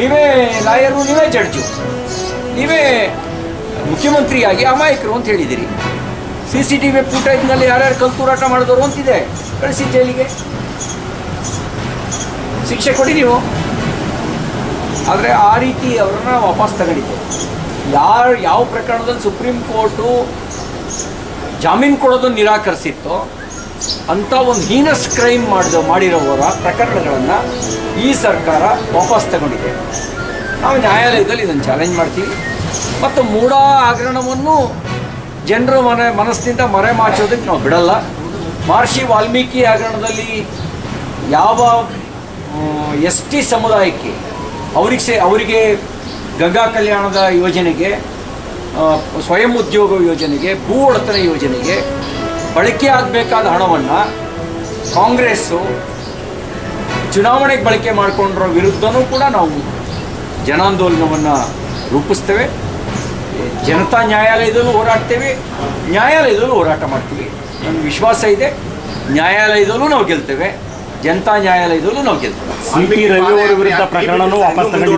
ನೀವೇ ಲಾಯರು ನೀವೇ ಜಡ್ಜು ನೀವೇ ಮುಖ್ಯಮಂತ್ರಿಯಾಗಿ ಅಮಾಯಕರು ಅಂತ ಹೇಳಿದಿರಿ ಸಿ ಸಿ ಟಿ ವಿ ಫುಟೇಜ್ನಲ್ಲಿ ಯಾರ್ಯಾರು ಕಲ್ತೂರಾಟ ಮಾಡಿದವರು ಅಂತಿದೆ ಕಳಿಸಿ ಜೈಲಿಗೆ ಶಿಕ್ಷೆ ಕೊಡಿ ನೀವು ಆದರೆ ಆ ರೀತಿ ಅವರನ್ನ ವಾಪಸ್ ತಗೊಂಡಿದ್ದೆ ಯಾರು ಯಾವ ಪ್ರಕರಣದಲ್ಲಿ ಸುಪ್ರೀಂ ಕೋರ್ಟು ಜಾಮೀನು ಕೊಡೋದನ್ನು ನಿರಾಕರಿಸಿತ್ತೋ ಅಂಥ ಒಂದು ಹೀನಸ್ ಕ್ರೈಮ್ ಮಾಡಿದ ಮಾಡಿರೋವರ ಪ್ರಕರಣಗಳನ್ನು ಈ ಸರ್ಕಾರ ವಾಪಸ್ ತಗೊಂಡಿದೆ ನಾವು ನ್ಯಾಯಾಲಯದಲ್ಲಿ ಇದನ್ನು ಚಾಲೆಂಜ್ ಮಾಡ್ತೀವಿ ಮತ್ತು ಮೂಢ ಹಗರಣವನ್ನು ಜನರ ಮನೆ ಮನಸ್ಸಿನಿಂದ ಮರೆಮಾಚೋದಕ್ಕೆ ನಾವು ಬಿಡಲ್ಲ ಮಹರ್ಷಿ ವಾಲ್ಮೀಕಿ ಹಗರಣದಲ್ಲಿ ಯಾವ ಎಸ್ ಟಿ ಸಮುದಾಯಕ್ಕೆ ಅವ್ರಿಗೆ ಸೇ ಅವರಿಗೆ ಗಂಗಾ ಕಲ್ಯಾಣದ ಯೋಜನೆಗೆ ಆ, ಸ್ವಯಂ ಉದ್ಯೋಗ ಯೋಜನೆಗೆ ಭೂ ಒಡೆತನ ಯೋಜನೆಗೆ ಬಳಕೆ ಆಗಬೇಕಾದ ಹಣವನ್ನು ಕಾಂಗ್ರೆಸ್ಸು ಚುನಾವಣೆಗೆ ಬಳಕೆ ಮಾಡಿಕೊಂಡ್ರ ವಿರುದ್ಧನೂ ಕೂಡ ನಾವು ಜನಾಂದೋಲನವನ್ನು ರೂಪಿಸ್ತೇವೆ ಜನತಾ ನ್ಯಾಯಾಲಯದಲ್ಲೂ ಹೋರಾಡ್ತೇವೆ ನ್ಯಾಯಾಲಯದಲ್ಲೂ ಹೋರಾಟ ಮಾಡ್ತೀವಿ ನನಗೆ ವಿಶ್ವಾಸ ಇದೆ ನ್ಯಾಯಾಲಯದಲ್ಲೂ ನಾವು ಗೆಲ್ತೇವೆ ಜನತಾ ನ್ಯಾಯಾಲಯದಲ್ಲೂ ನಾವು ಗೆಲ್ತೇವೆ ಸಿ ಟಿ ರವಿ ಅವರ ವಿರುದ್ಧ ಪ್ರಕರಣನೂ ವಾಪಸ್ ತಗೊಂಡಿದ್ದಾರೆ